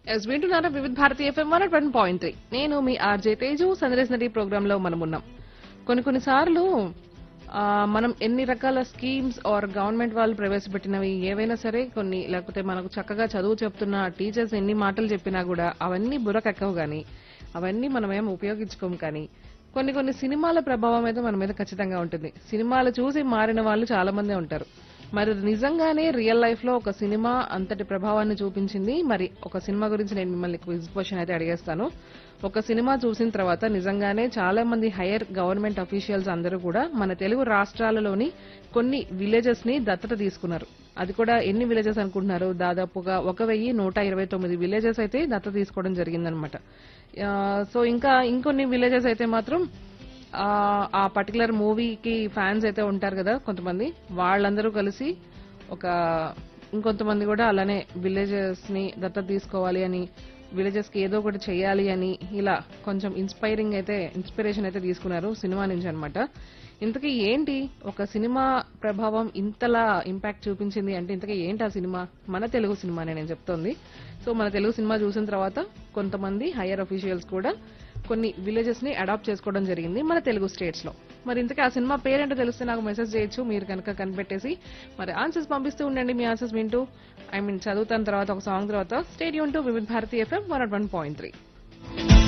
yes వింటున్నారా Vividh Bharati FM one one point three నేను మీ ఆర్జే తేజు సందేశ్ నది ప్రోగ్రామ్ లో మనం ఉన్నాం కొన్ని కొన్ని సార్లు ఆ, మనం ఎన్ని రకాల స్కీమ్స్ ఆర్ గవర్నమెంట్ వాళ్ళు ప్రవేశపెట్టినవి ఏవైనా సరే కొన్ని లేకపోతే మనకు చక్కగా చదువు చెప్తున్న టీచర్స్ ఎన్ని మాటలు చెప్పినా కూడా అవన్నీ బుర్రకెక్కవు కానీ అవన్నీ మనం ఏం ఉపయోగించుకోము కానీ కొన్ని కొన్ని సినిమాల ప్రభావం అయితే మన మీద ఖచ్చితంగా ఉంటుంది సినిమాలు చూసి మారిన వాళ్ళు చాలా మందే ఉంటారు మరి నిజంగానే రియల్ లైఫ్ లో ఒక సినిమా అంతటి ప్రభావాన్ని చూపించింది మరి ఒక సినిమా గురించి నేను మిమ్మల్ని క్విజ్ క్వశ్చన్ అయితే అడిగేస్తాను ఒక సినిమా చూసిన తర్వాత నిజంగానే చాలా మంది హైయర్ గవర్నమెంట్ అఫీషియల్స్ అందరూ కూడా మన తెలుగు రాష్ట్రాలలోని కొన్ని విలేజెస్ ని దత్తత తీసుకున్నారు అది కూడా ఎన్ని విలేజెస్ అనుకుంటున్నారు దాదాపుగా ఒక వెయ్యి నూట ఇరవై తొమ్మిది విలేజెస్ అయితే దత్తత తీసుకోవడం జరిగిందనమాట సో ఇంకా ఇంకొన్ని విలేజెస్ అయితే మాత్రం ఆ, ఆ పర్టికులర్ మూవీకి ఫ్యాన్స్ అయితే ఉంటారు కదా కొంతమంది వాళ్ళందరూ కలిసి ఒక ఇంకొంతమంది కూడా అలానే విలేజెస్ ని దత్తత తీసుకోవాలి అని విలేజెస్ కి ఏదో ఒకటి చేయాలి అని ఇలా కొంచెం ఇన్స్పైరింగ్ అయితే ఇన్స్పిరేషన్ అయితే తీసుకున్నారు సినిమా నుంచి అన్నమాట ఇంతకీ ఏంటి ఒక సినిమా ప్రభావం ఇంతలా ఇంపాక్ట్ చూపించింది అంటే ఇంతకీ ఏంటి ఆ సినిమా మన తెలుగు సినిమానే నేను చెప్తోంది సో మన తెలుగు సినిమా చూసిన తర్వాత కొంతమంది హైయర్ అఫీషియల్స్ కూడా కొన్ని విలేజెస్ ని అడాప్ట్ చేసుకోవడం జరిగింది మన తెలుగు స్టేట్స్ లో మరి ఇంతకీ ఆ సినిమా పేరేంటో తెలిస్తే నాకు మెసేజ్ చేయొచ్చు మీరు కనుక కనిపెట్టేసి మరి ఆన్సర్స్ పంపిస్తూ ఉండండి మీ ఆన్సర్స్ వింటూ ఐ మీన్ చదువుతాను తర్వాత ఒక సాంగ్ తర్వాత stay tuned to Vividh Bharati FM one one point three